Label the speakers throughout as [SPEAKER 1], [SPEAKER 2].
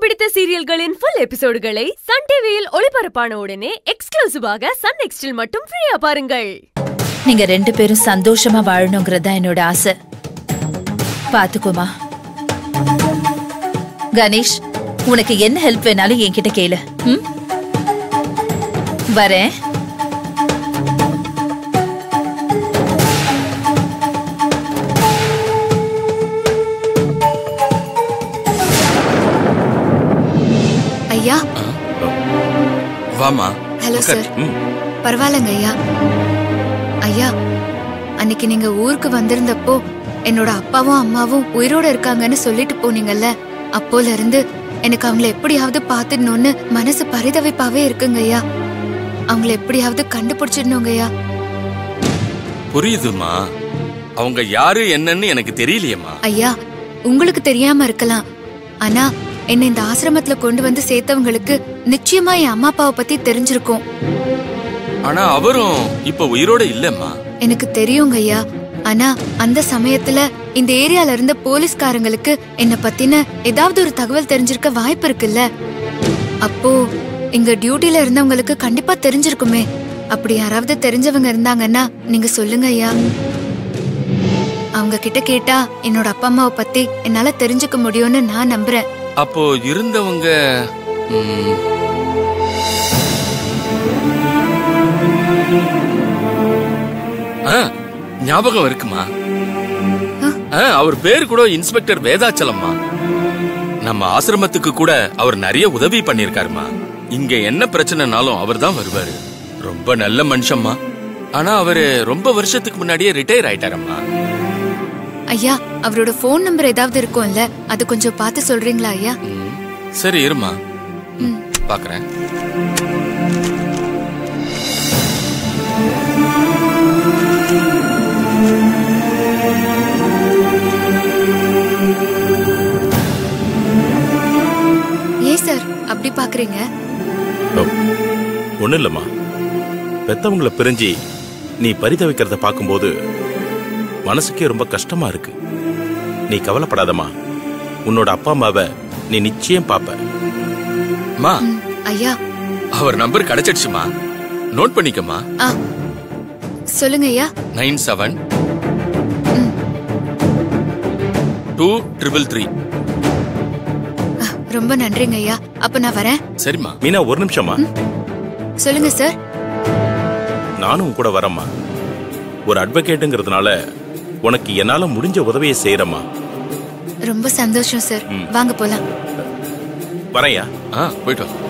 [SPEAKER 1] பிடித்த சீரியல்களின் full எபிசோடுகளை Sun டிவியில் ஒளிபரப்பான உடனே எக்ஸ்க்ளூசிவாக சன் நெக்ஸ்டில் மட்டும் ஃப்ரீயா பாருங்கள்
[SPEAKER 2] நீங்க ரெண்டு பேரும் சந்தோஷமா வாழணுங்கிறது தான் என்னோட ஆசை பாத்துக்கோமா கணேஷ் உனக்கு என்ன ஹெல்ப் வேணாலும் என்கிட்ட கேளு ம்? வரேன்
[SPEAKER 3] ஐயா
[SPEAKER 4] வாமா
[SPEAKER 3] ஹலோ
[SPEAKER 4] உட்கார்.
[SPEAKER 3] சார்
[SPEAKER 4] ம்.
[SPEAKER 3] பரவாயில்லங்க ஐயா ஐயா அன்னைக்கு நீங்க ஊருக்கு வந்திருந்தப்போ என்னோட அப்பாவும் அம்மாவும் உயிரோட இருக்காங்கன்னு சொல்லிட்டு போனீங்கல்ல அப்போல இருந்து எனக்கு அவங்கள எப்படியாவது பாத்துடணும்னு மனசு பரிதவிப்பாவே இருக்குங்க ஐயா அவங்கள எப்படியாவது கண்டுபிடிச்சிடணுங்க ஐயா
[SPEAKER 4] புரியுதுமா அவங்க யாரு என்னன்னு எனக்கு தெரியலையேம்மா
[SPEAKER 3] ஐயா உங்களுக்கு தெரியாம இருக்கலாம் ஆனா என்னை இந்த ஆசிரமத்துல கொண்டு வந்து சேர்த்தவங்களுக்கு நிச்சயமா என் அம்மா அப்பாவை பத்தி தெரிஞ்சிருக்கும்
[SPEAKER 4] ஆனா அவரும் இப்ப உயிரோட இல்லம்மா
[SPEAKER 3] எனக்கு தெரியுங்க ஐயா ஆனா அந்த சமயத்துல இந்த ஏரியால இருந்த போலீஸ்காரங்களுக்கு என்ன பத்தின ஏதாவது ஒரு தகவல் தெரிஞ்சிருக்க வாய்ப்பு இருக்குல்ல அப்போ இங்க டியூட்டில இருந்தவங்களுக்கு கண்டிப்பா தெரிஞ்சிருக்குமே அப்படி யாராவது தெரிஞ்சவங்க இருந்தாங்கன்னா நீங்க சொல்லுங்க ஐயா அவங்க கிட்ட கேட்டா என்னோட அப்பா அம்மாவை பத்தி என்னால தெரிஞ்சுக்க முடியும்னு நான் நம்புறேன்
[SPEAKER 4] அப்போ இருந்தவங்க ம், ஆ, ஞாபகம் இருக்குமா ஆ, அவர் பேர் கூட இன்ஸ்பெக்டர் வேதாச்சலம்மா நம்ம ஆசிரமத்துக்கு கூட அவர் நிறைய உதவி பண்ணிருக்காருமா இங்க என்ன பிரச்சனைனாலும் அவர் தான் வருவாரு ரொம்ப நல்ல மனுஷம்மா ஆனா அவரு ரொம்ப வருஷத்துக்கு முன்னாடியே ரிட்டையர் ஆயிட்டாரம்மா
[SPEAKER 3] ஐயா அவரோட ஃபோன் நம்பர் ஏதாவது இருக்கும்ல அது கொஞ்சம் பார்த்து சொல்றீங்களா ஐயா
[SPEAKER 4] ம், சரி இருமா ம், பாக்குறேன்
[SPEAKER 3] ஏன் சார் அப்படி பாக்குறீங்க
[SPEAKER 5] ஒன்றும் இல்லைம்மா பெத்தவங்கள பிரிஞ்சு நீ பரிதவிக்கிறத பார்க்கும்போது மனசுக்கே ரொம்ப கஷ்டமா இருக்கு நீ கவலைப்படாதம்மா உன்னோட அப்பா அம்மாவை நீ நிச்சயம் பார்ப்ப
[SPEAKER 4] மா
[SPEAKER 3] ம், ஐயா
[SPEAKER 4] அவர் நம்பர் கிடைச்சிடுச்சுமா நோட் பண்ணிக்கமா
[SPEAKER 3] ஆ சொல்லுங்க ஐயா
[SPEAKER 4] nine seven two triple three
[SPEAKER 3] ஆ, ரொம்ப நன்றிங்க ஐயா அப்ப நான் வரேன்
[SPEAKER 4] சரிம்மா
[SPEAKER 5] மீனா ஒரு நிமிஷமா
[SPEAKER 3] சொல்லுங்க சார்
[SPEAKER 5] நானும் உன் கூட வரேம்மா ஒரு அட்வொகேட்டுங்கிறதுனால உனக்கு என்னால முடிஞ்ச உதவியை செய்யறம்மா
[SPEAKER 3] ரொம்ப சந்தோஷம் சார் வாங்க போலாம்
[SPEAKER 5] வரையா
[SPEAKER 4] ஆ போயிட்டு வா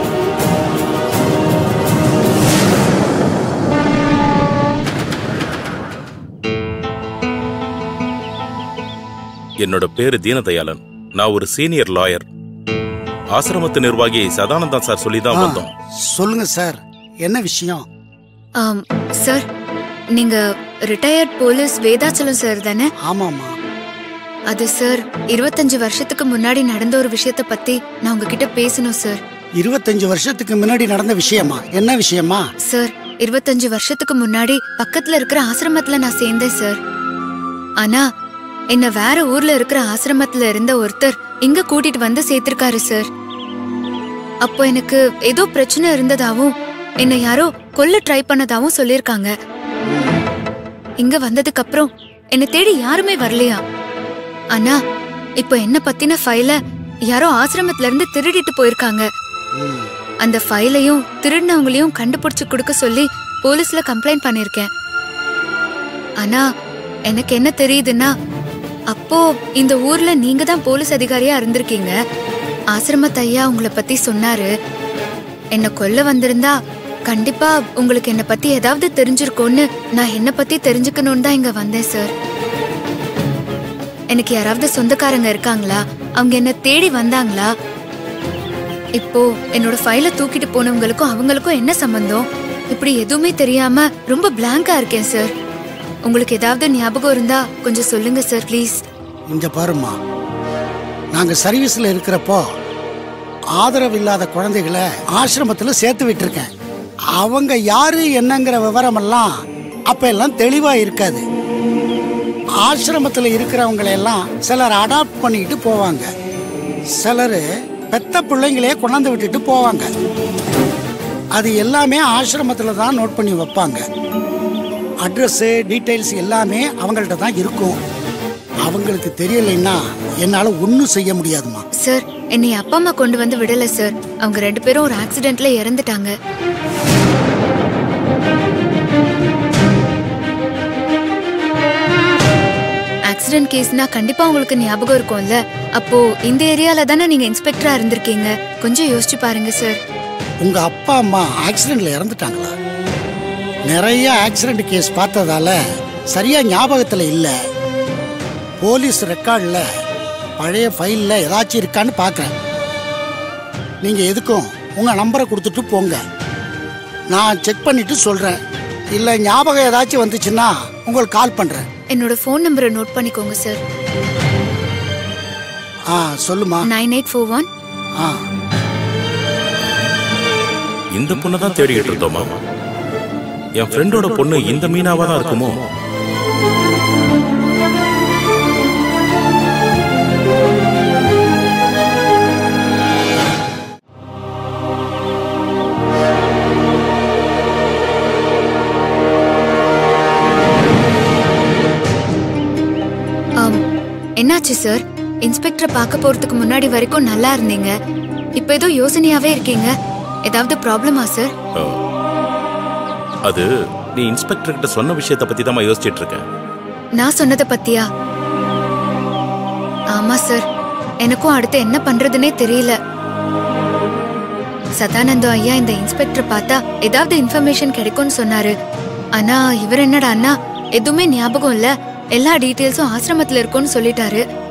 [SPEAKER 5] என்னோட பேரு தீனதயாளன் நான் ஒரு சீனியர் லாயர் ஆசிரமத்து நிர்வாகி சதானந்தா சார் சொல்லி தான்
[SPEAKER 6] ஆ,
[SPEAKER 5] வந்தோம்
[SPEAKER 6] சொல்லுங்க சார் என்ன விஷயம்
[SPEAKER 3] ஆம், சார் நீங்க ரிட்டையர்ட் போலீஸ் வேதாச்சலம் சார் தானே
[SPEAKER 6] ஆமாமா
[SPEAKER 3] அது சார் இருபத்தஞ்சு வருஷத்துக்கு முன்னாடி நடந்த ஒரு விஷயத்த பத்தி நான் உங்ககிட்ட பேசணும் சார்
[SPEAKER 6] இருபத்தஞ்சு வருஷத்துக்கு முன்னாடி நடந்த விஷயமா என்ன விஷயமா
[SPEAKER 3] சார் இருபத்தஞ்சு வருஷத்துக்கு முன்னாடி பக்கத்துல இருக்கிற ஆசிரமத்துல நான் சேர்ந்தேன் சார் ஆனா என்ன வேற ஊர்ல இருக்கிற ஆசிரமத்துல இருந்த ஒருத்தர் இங்க கூட்டிட்டு வந்து சேர்த்திருக்காரு சார் அப்போ எனக்கு ஏதோ பிரச்சனை இருந்ததாவும் என்ன யாரோ கொல்ல ட்ரை பண்ணதாவும் சொல்லிருக்காங்க இங்க வந்ததுக்கு அப்புறம் என்ன தேடி யாருமே வரலையா ஆனா இப்போ என்ன பத்தின ஃபைல யாரோ ஆசிரமத்துல இருந்து திருடிட்டு போயிருக்காங்க
[SPEAKER 6] ம்,
[SPEAKER 3] அந்த ஃபைலையும் திருடினவங்களையும் கண்டுபிடிச்சு கொடுக்க சொல்லி போலீஸ்ல கம்ப்ளைண்ட் பண்ணிருக்கேன் ஆனா எனக்கு என்ன தெரியுதுன்னா அப்போ இந்த ஊர்ல நீங்க தான் போலீஸ் அதிகாரியா இருந்திருக்கீங்க ஆசிரமத் ஐயா உங்களை பத்தி சொன்னாரு என்ன கொல்ல வந்திருந்தா கண்டிப்பா உங்களுக்கு என்ன பத்தி ஏதாவது தெரிஞ்சிருக்கும்னு நான் என்ன பத்தி தெரிஞ்சுக்கணும்னு தான் இங்க வந்தேன் சார் எனக்கு யாராவது சொந்தக்காரங்க இருக்காங்களா அவங்க என்ன தேடி வந்தாங்களா இப்போ என்னோட ஃபைல தூக்கிட்டு போனவங்களுக்கும் அவங்களுக்கும் என்ன சம்பந்தம் இப்படி எதுவுமே தெரியாம ரொம்ப பிளாங்கா இருக்கேன் சார் உங்களுக்கு ஏதாவது ஞாபகம் இருந்தா கொஞ்சம் சொல்லுங்க சார் ப்ளீஸ்
[SPEAKER 6] இங்க பாருமா நாங்க சர்வீஸ்ல இருக்கிறப்போ ஆதரவு இல்லாத குழந்தைகளை ஆசிரமத்துல சேர்த்து விட்டுருக்கேன் அவங்க யாரு என்னங்கிற விவரமெல்லாம் அப்ப எல்லாம் தெளிவா இருக்காது ஆசிரமத்துல இருக்கிறவங்களை எல்லாம் சிலர் அடாப்ட் பண்ணிக்கிட்டு போவாங்க சிலர் பெத்த பிள்ளைங்களே கொண்டாந்து விட்டுட்டு போவாங்க அது எல்லாமே ஆசிரமத்துல தான் நோட் பண்ணி வைப்பாங்க அட்ரஸ் டீடைல்ஸ் எல்லாமே அவங்கள்ட்ட தான் இருக்கும் அவங்களுக்கு தெரியலைன்னா என்னால ஒன்றும் செய்ய முடியாதுமா
[SPEAKER 3] சார் என்னை அப்பா அம்மா கொண்டு வந்து விடல சார் அவங்க ரெண்டு பேரும் ஒரு ஆக்சிடென்ட்ல இறந்துட்டாங்க ஆக்சிடென்ட் கேஸ்னா கண்டிப்பா உங்களுக்கு ஞாபகம் இருக்கும்ல அப்போ இந்த ஏரியால தானே நீங்க இன்ஸ்பெக்டரா இருந்திருக்கீங்க கொஞ்சம் யோசிச்சு பாருங்க சார்
[SPEAKER 6] உங்க அப்பா அம்மா ஆக்சிடென்ட்ல இறந்துட்டாங்களா நிறைய ஆக்சிடென்ட் கேஸ் பார்த்ததால சரியா ஞாபகத்துல இல்ல போலீஸ் ரெக்கார்ட்ல பழைய ஃபைல்ல ஏதாச்சும் இருக்கான்னு பார்க்கறேன் நீங்க எதுக்கும் உங்க நம்பரை கொடுத்துட்டு போங்க நான் செக் பண்ணிட்டு சொல்றேன் இல்ல ஞாபகம் ஏதாச்சும் வந்துச்சுன்னா உங்களுக்கு கால் பண்றேன்
[SPEAKER 3] என்னோட ஃபோன் நம்பரை நோட் பண்ணிக்கோங்க சார்
[SPEAKER 6] ஆ சொல்லுமா
[SPEAKER 3] நைன் எயிட் ஃபோர் ஒன்
[SPEAKER 6] ஆ
[SPEAKER 5] இந்த பொண்ணை தான் தேடிக்கிட்டு இருந்தோமா என் ஃப்ரெண்டோட பொண்ணு இந்த மீனாவா தான் இருக்குமோ
[SPEAKER 3] ஆம். என்னாச்சு சார் இன்ஸ்பெக்டரை பார்க்க போறதுக்கு முன்னாடி வரைக்கும் நல்லா இருந்தீங்க இப்போ ஏதோ யோசனையாவே இருக்கீங்க ஏதாவது ப்ராப்ளமா சார்
[SPEAKER 5] ஓ. அது நீ இன்ஸ்பெக்டர் கிட்ட சொன்ன விஷயத்த பத்தி தான் யோசிச்சிட்டு இருக்கேன்
[SPEAKER 3] நான் சொன்னதை பத்தியா ஆமா சார் எனக்கும் அடுத்து என்ன பண்றதுனே தெரியல சதானந்தம் ஐயா இந்த இன்ஸ்பெக்டர் பார்த்தா ஏதாவது இன்ஃபர்மேஷன் கிடைக்கும்னு சொன்னாரு ஆனா இவர் என்னடா அண்ணா எதுவுமே ஞாபகம் இல்ல எல்லா டீட்டெயில்ஸும் ஆசிரமத்துல இருக்கும்னு சொல்லிட்டாரு